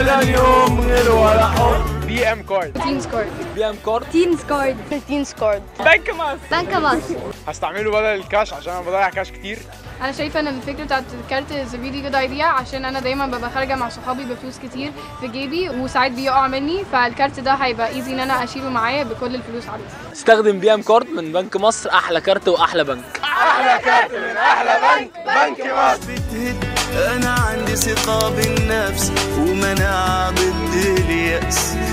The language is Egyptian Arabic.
ابدا يوم غير ولا حب بي ام كارد تين سكورد بي ام كارد تين سكورد تين سكورد بنك مصر بنك مصر هستعمله بدل الكاش عشان انا بضيع كاش كتير انا شايفه ان الفكره بتاعت الكارت از فيري جود ايديا عشان انا دايما ببقى خارجه مع صحابي بفلوس كتير في جيبي وساعات بيقع مني فالكارت ده هيبقى ايزي ان انا اشيله معايا بكل الفلوس عليه استخدم بي ام كارد من بنك مصر احلى كارت واحلى بنك احلى كارت من احلى بنك بنك مصر بتهد انا عندي ثقة بالنفس ومناعة ضد اليأس